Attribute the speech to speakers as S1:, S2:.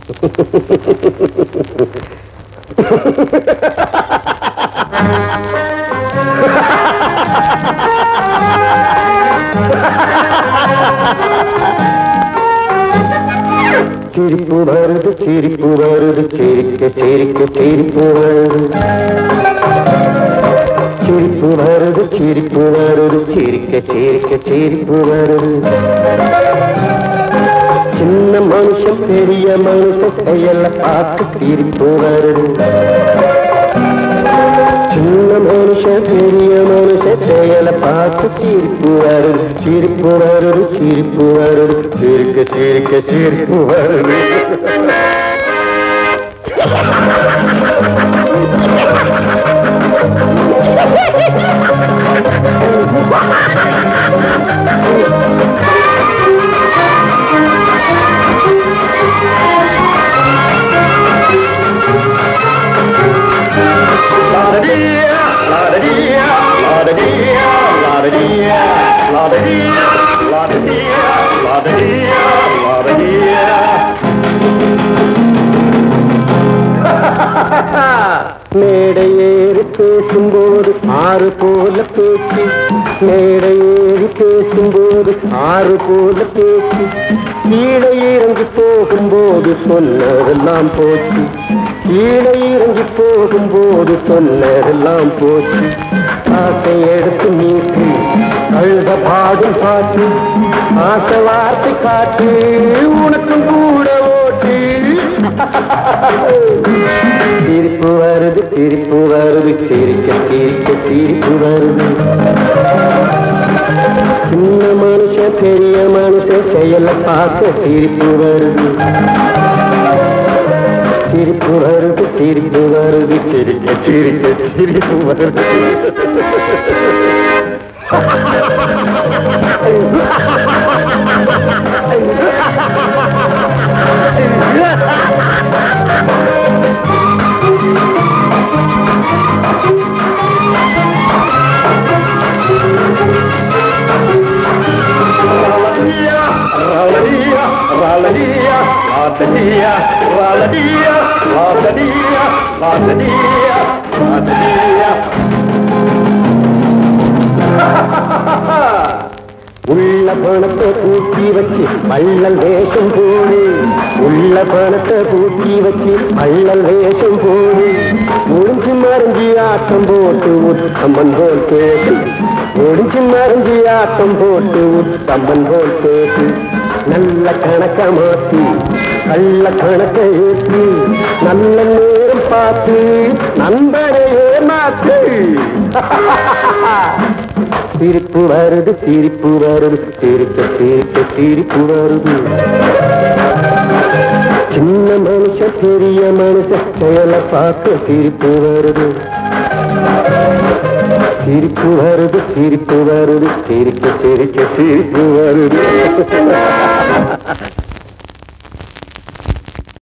S1: சிரிப்பு வருது சிரிப்பு வருது சிரிக்க சிரிக்க சிரிப்பு வருது சிரிப்பு வருது சிரிப்பு வருது சிரிக்க சிரிக்க சிரிப்பு வருது சின்ன மனுஷன் பெரிய மனுஷன் செயல பார்த்து சிரிப்பு வருது சின்ன மனுஷன் பெரிய மனுஷன் செயல பார்த்து சிரிப்பு வருது சிரிப்பு வருது சிரிப்பு வருது சிரிக்க சிரிக்க சிரிப்பு வருது மேடை ஏறி பேசும்போது ஆறு போல பேச்சு மேடை ஏறி பேசும்போது ஆறு போல பேச்சு கீழே இறங்கி போகும்போது சொன்னதெல்லாம் போச்சு கீழே இறங்கி போகும்போது சொன்னதெல்லாம் போச்சு ஆசை எடுத்து நீட்டு அழுத பாடும் பாட்டு ஆசை வார்த்தை காட்டு உனக்கும் கூட ஓட்டு சிரிப்பு வருது சிரிப்பு வருது சிரிக்க சிரிக்க சிரிப்பு வருது சின்ன மனுஷன் பெரிய மனுஷன் செயல பார்க்க சிரிப்பு வருது சிரிப்பு வருது சிரிப்பு வருது சிரிக்க சிரிக்க சிரிப்பு வருது உள்ள பணத்தை கூட்டி வச்சு வள்ளல் வேஷம் போடு உள்ள பணத்தை கூட்டி வச்சு வள்ளல் வேஷம் போடு முடிஞ்சு மறைஞ்சி ஆட்டம் போட்டு உத்தம்மன் போல் பேசு முடிஞ்சு மறைஞ்சி ஆட்டம் போட்டு உத்தம்மன் போல் பேசு நல்ல கணக்க மாத்தி நல்ல கணக்க ஏற்றி நல்ல நேரம் பார்த்து நண்பனை ஏமாத்து சிரிப்பு வருது சிரிப்பு வருது சிரிக்க சிரிக்க சிரிப்பு வருது சின்ன மனுஷன் பெரிய மனுஷன் செயலை பார்த்து சிரிப்பு வருது சிரிப்பு வருது சிரிப்பு வருது சிரிக்க சிரிக்க சிரிப்பு வருது